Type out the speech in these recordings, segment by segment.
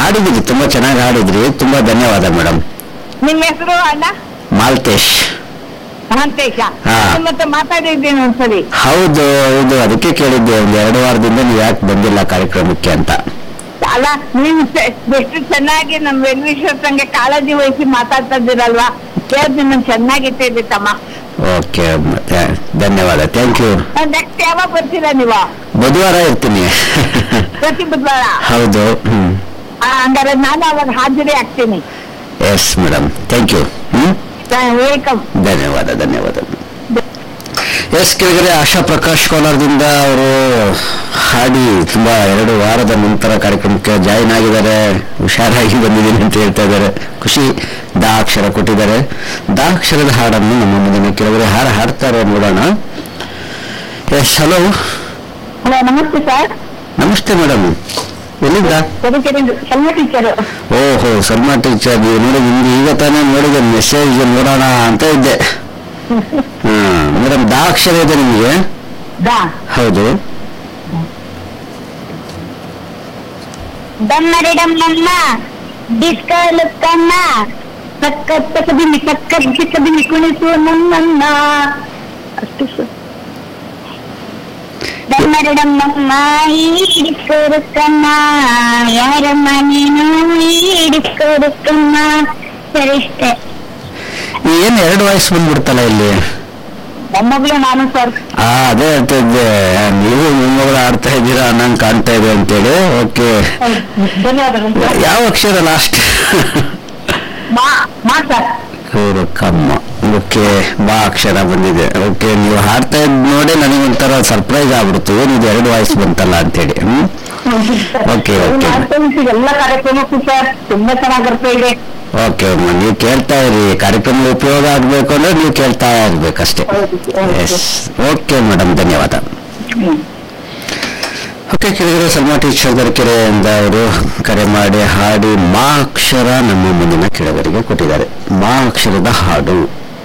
ಹಾಡಿದ್ರಿ ತುಂಬಾ ಚೆನ್ನಾಗಿ ಹಾಡಿದ್ರಿ ತುಂಬಾ ಧನ್ಯವಾದ ಮೇಡಮ್ ನಿಮ್ಮ ಹೆಸರು ಅಣ್ಣ ಮಾಲ್ತೇಶ್ ಮಹಾಂತೇಶ ಹಾ. ನಿಮ್ಮ ಹತ್ರ ಮಾತಾಡಿದ್ದೀನಿ ಒಂದ್ಸರಿ ಹೌದು ಹೌದು ಅದಕ್ಕೆ ಕೇಳಿದ್ದೆ ಒಂದು ಎರಡು ವಾರದಿಂದ ನೀವು ಯಾಕೆ ಬಂದಿಲ್ಲ ಕಾರ್ಯಕ್ರಮಕ್ಕೆ ಅಂತ ಅಲ್ಲ ನೀವು ಚೆ- ಎಷ್ಟು ಚೆನ್ನಾಗಿ ನಮ್ಮ ವೆಲ್ವಿಶ್ವರ್ ಸಂಗೆ ಕಾಳಜಿ ವಹಿಸಿ ಮಾತಾಡ್ತಾ ಇದ್ದೀರಲ್ವಾ ಕೇಳಿದ್ರೆ ನಾನು ಚೆನ್ನಾಗಿಟ್ಟಿದ್ದೆ ತಮ್ಮ ಓಕೆ ಧನ್ಯವಾದ ಥ್ಯಾಂಕ್ ಯು ನೆಕ್ಸ್ಟ್ ಯಾವಾಗ ಬರ್ತೀರಾ ನೀವು ಬುಧವಾರ ಇರ್ತೀನಿ ಪ್ರತಿ ಬುಧವಾರ ಹೌದು ಹ್ಮ್ ಆ, ಹಂಗಾರೆ ನಾನು ಅವಾಗ ಹಾಜರಿ ಆಗ್ತೀನಿ yes madam thank you hmm welcome ಧನ್ಯವಾದ ಧನ್ಯವಾದ ಎಸ್ ಕೆಳಗಡೆ ಆಶಾ ಪ್ರಕಾಶ್ ಕೋಲಾರದಿಂದ ಅವರು ಹಾಡಿ ತುಂಬಾ ಎರಡು ವಾರದ ನಂತರ ಕಾರ್ಯಕ್ರಮಕ್ಕೆ ಜಾಯಿನ್ ಆಗಿದ್ದಾರೆ ಹುಷಾರಾಗಿ ಬಂದಿದ್ದೀನಿ ಅಂತ ಹೇಳ್ತಾ ಇದ್ದಾರೆ ಖುಷಿ ದಾ ಅಕ್ಷರ ಕೊಟ್ಟಿದ್ದಾರೆ ದಾ ಅಕ್ಷರದ ಹಾಡನ್ನು ನಮ್ಮ ಮುಂದಿನ ಕೆಳಗಡೆ ಹಾಡು ಹಾಡ್ತಾರೆ ನೋಡೋಣ ಎಸ್ ಹಲೋ ಹಲೋ ನಮಸ್ತೆ ಸರ್ ನಮಸ್ತೆ ಮೇಡಮ್ ಎಲ್ಲಿಂದ ತರೀಕೆರೆ ಸಣ್ಣ ಟೀಚರ್ ಓಹೋ ಸಲ್ಮಾ ಟೀಚರ್ ನೀವು ನೋಡಿ ನಿಮ್ಗೆ ಈಗ ತಾನೇ ನೋಡಿದೆ ಮೆಸೇಜ್ ನೋಡೋಣ ಅಂತ ಇದ್ದೆ ಹ್ಮ್ ಮೇಡಮ್ ದಾ ಅಕ್ಷರ ಇದೆ ನಿಮಗೆ ದಾ ಹೌದು ದಮ್ಮರಿ ಡಮ್ಮಮ್ಮ ಡಿಸ್ಕೋ ಲುಕ್ಕಮ್ಮ ಸಕ್ಕತ್ ತಕದಿನಿ ಸಕ್ಕತ್ ಚಿಕ್ಕದಿನಿ ಕುಣಿಸು ನನ್ನನ್ನ ಅಷ್ಟು ಸರ್ ದಮ್ಮರಿ ಡಮ್ಮಮ್ಮ ಈ ಡಿಸ್ಕೋ ಲುಕ್ಕಮ್ಮ ಯಾರಮ್ಮ ನೀನು ಈ ಡಿಸ್ಕೋ ಲುಕ್ಕಮ್ಮ ಸರಿ ಇಷ್ಟೇ ಏನ್ ಎರಡು ವಯಸ್ಸು ಬಂದ್ಬಿಡ್ತಲ್ಲ ಇಲ್ಲಿ ಮೊಮ್ಮಗಳು ನಾನು ಸರ್ ಆ ಅದೇ ಹೇಳ್ತಾ ಇದ್ದೆ ನೀವು ಮೊಮ್ಮಗಳು ಆಡ್ತಾ ಇದ್ದೀರಾ ನಂಗೆ ಕಾಣ್ತಾ ಇದೆ ಅಂತೇಳಿ ಓಕೆ ಧನ್ಯವಾದಗಳು ಯಾವ ಅಕ್ಷರ ಲಾಸ್ಟ್ ಮಾ ಮಾ ಸರ್ ಕೂರು ಕಮ್ಮ ಓಕೆ ಬಾ ಅಕ್ಷರ ಬಂದಿದೆ ಓಕೆ ನೀವು ಹಾಡ್ತಾ ಇದ್ ನೋಡಿ ನನಗೆ ಒಂಥರ ಸರ್ಪ್ರೈಸ್ ಆಗ್ಬಿಡ್ತು ಏನಿದೆ ಎರಡು ವಾಯ್ಸ್ ಬಂತಲ್ಲ ಅಂತೇಳಿ ಹ್ಮ್ Okay, okay. ಎಲ್ಲ ಕಾರ್ಯಕ್ರಮಕ್ಕೂ ಸರ್ ತುಂಬಾ ಚೆನ್ನಾಗಿ ಬರ್ತಾ ಇದೆ ಓಕೆ ಅಮ್ಮ ನೀವು ಕೇಳ್ತಾ ಇರಿ ಕಾರ್ಯಕ್ರಮ ಉಪಯೋಗ ಆಗ್ಬೇಕು ಅಂದ್ರೆ ನೀವು ಕೇಳ್ತಾ ಇರ್ಬೇಕಷ್ಟೇ ಎಸ್ ಓಕೆ ಮೇಡಮ್ ಧನ್ಯವಾದ ಓಕೆ ಕೆಳಗಡೆ ಸಲ್ಮಾ ಟೀಚರ್ ದರ್ಕೆರೆಯಿಂದ ಅವರು ಕರೆ ಮಾಡಿ ಹಾಡಿ ಮಾ ಅಕ್ಷರ ನಮ್ಮ ಮುಂದಿನ ಕೆಳಗರಿಗೆ ಕೊಟ್ಟಿದ್ದಾರೆ ಮಾ ಅಕ್ಷರದ ಹಾಡು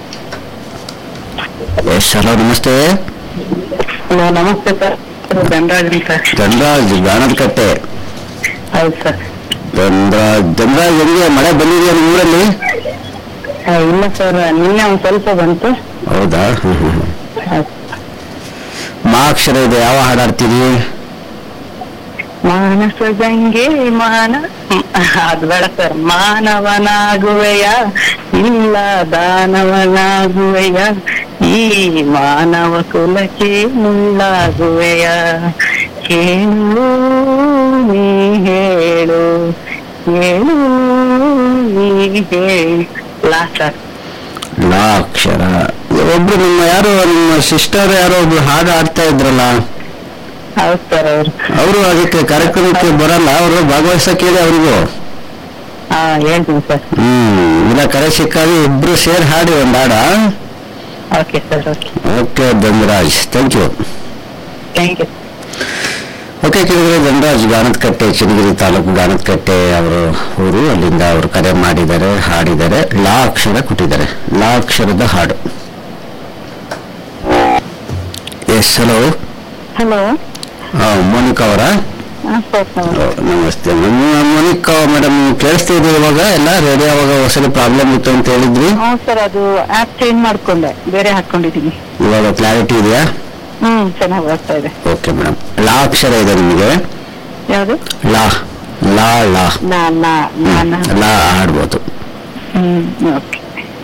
ಎಸ್ ಹಲೋ ನಮಸ್ತೆ ಹಲೋ ನಮಸ್ತೆ sir Dhanraj sir Dhanraj Ganadakatte ಹೌದು ಸರ್ ಧನರಾಜ್ ಧನರಾಜ್ ಹೆಂಗೆ ಮಳೆ ಬಂದಿದೆಯಾ ನಿಮ್ಮ ಊರಲ್ಲಿ ಇಲ್ಲ ಸರ್ ನಿನ್ನೆ ಒಂದ್ ಸ್ವಲ್ಪ ಬಂತು ಹೌದಾ ಹ್ಮ್ ಹ್ಮ್ ಹ್ಮ್. ಮಾ ಅಕ್ಷರ ಇದೆ ಯಾವ ಹಾಡಾಡ್ತೀರಿ ಮಾನಸ ಗಂಗೆ ಮಾನ ಅದು ಬೇಡ ಸರ್ ಮಾನವನಾಗುವೆಯ ಇಲ್ಲ ದಾನವನಾಗುವೆಯ ಈ ಮಾನವ ಕುಲಕ್ಕೆ ಮುಳ್ಳಾಗುವೆಯ ಕೇಳು ನೀ ಹೇಳು ಹೇಳು ನೀ ಹೇಳು ಲಾಸ್ಟ್ ಸರ್ ಲಾ ಅಕ್ಷರ ಒಬ್ರು ನಿಮ್ಮ ಯಾರೋ ನಿಮ್ಮ ಸಿಸ್ಟರ್ ಯಾರೋ ಒಬ್ರು ಹಾಡು ಆಡ್ತಾ ಇದ್ರಲ್ಲ ಹೌದು ಸರ್ ಅವ್ರು ಅವರು ಅದಕ್ಕೆ ಕಾರ್ಯಕ್ರಮಕ್ಕೆ ಬರಲ್ಲ ಅವರು ಭಾಗವಹಿಸಕ್ ಹೇಳಿ ಅವ್ರಿಗೂ ಹಾ ಹೇಳ್ತೀನಿ ಸರ್ ಹ್ಮ್ ಇಲ್ಲ ಕರೆ ಸಿಕ್ಕಾಗ ಇಬ್ರು ಸೇರಿ ಹಾಡಿ ಒಂದ್ ಹಾಡ okay sir okay okay Dhanraj thank you thank you okay ಕೇಳಿದ್ರೆ ಧನರಾಜ್ ಗಾಣದಕಟ್ಟೆ ಚಿನ್ನಗಿರಿ ತಾಲೂಕು ಗಾಣದಕಟ್ಟೆ ಅವರು ಊರು ಅಲ್ಲಿಂದ ಅವರು ಕರೆ ಮಾಡಿದ್ದಾರೆ ಹಾಡಿದ್ದಾರೆ ಲಾ ಅಕ್ಷರ ಕೊಟ್ಟಿದ್ದಾರೆ ಲಾ ಅಕ್ಷರದ ಹಾಡು ಎಸ್ ಹಲೋ ಹಲೋ ಮೋನಿಕಾ ಅವರ ಸರ್ ನಮಸ್ತೆ ಮ- ಮೋನಿಕಾ ಮೇಡಮ್ ಕೇಳಿಸ್ತಾ ಇದೆ ಇವಾಗ ಎಲ್ಲ ರೇಡಿಯೋ ಅವಾಗ ಹೊಸದು ಪ್ರಾಬ್ಲಮ್ ಇತ್ತು ಅಂತ ಹೇಳಿದ್ವಿ ಹಾ ಸರ್ ಅದು ಆಪ್ ಚೇಂಜ್ ಮಾಡ್ಕೊಂಡೆ ಬೇರೆ ಹಾಕೊಂಡಿದೀನಿ ಇವಾಗ ಕ್ಲಾರಿಟಿ ಇದೆಯಾ ಹ್ಮ್ ಚೆನ್ನಾಗಿ ಬರ್ತಾ ಇದೆ ಓಕೆ ಮೇಡಮ್ ಲಾ ಅಕ್ಷರ ಇದೆ ನಿಮಗೆ ಯಾವುದು ಲಾ ಲಾ ಲಾ ನಾ ನಾ ನಾನ ಲಾ ಹಾಡ್ಬೋದು ಹ್ಮ್ ಓಕೆ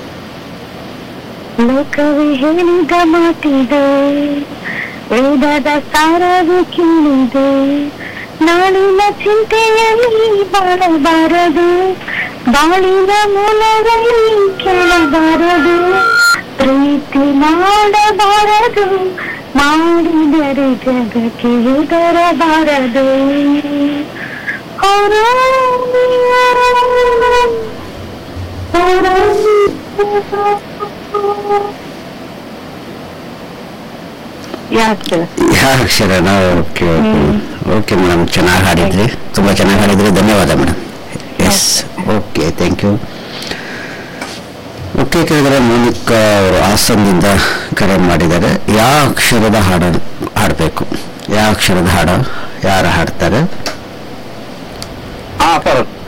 ಲೋಕವೇ ಹೇಳಿದ ಮಾತಿದೆ ವೇದದ ಸಾರವು ಕೇಳಿದೆ ನಾಳಿನ ಚಿಂತೆಯಲ್ಲಿ ಬಾಳಬಾರದು ಬಾಳಿನ ಮೂಲದಲ್ಲಿ ಕೇಳಬಾರದು ಪ್ರೀತಿ ಮಾಡಬಾರದು ಮಾಡಿದರೆ ಜಗಕ್ಕೆ ಹೆದರಬಾರದು ಹೊರ ಯಾಕೆ ಯಾವ ಅಕ್ಷರನ ಓಕೆ ಓಕೆ ಓಕೆ ಮೇಡಮ್ ಚೆನ್ನಾಗಿ ಹಾಡಿದ್ರಿ ತುಂಬಾ ಚೆನ್ನಾಗಿ ಹಾಡಿದ್ರಿ ಧನ್ಯವಾದ madam yes okay thank you okay ಕೇಳಿದ್ರೆ ಮೋನಿಕಾ ಅವರು ಹಾಸನದಿಂದ ಕರೆ ಮಾಡಿದ್ದಾರೆ ಯಾವ ಅಕ್ಷರದ ಹಾಡು ಹಾಡಬೇಕು ಯಾವ ಅಕ್ಷರದ ಹಾಡು ಯಾರು ಹಾಡ್ತಾರೆ ಹಾ ಸರ್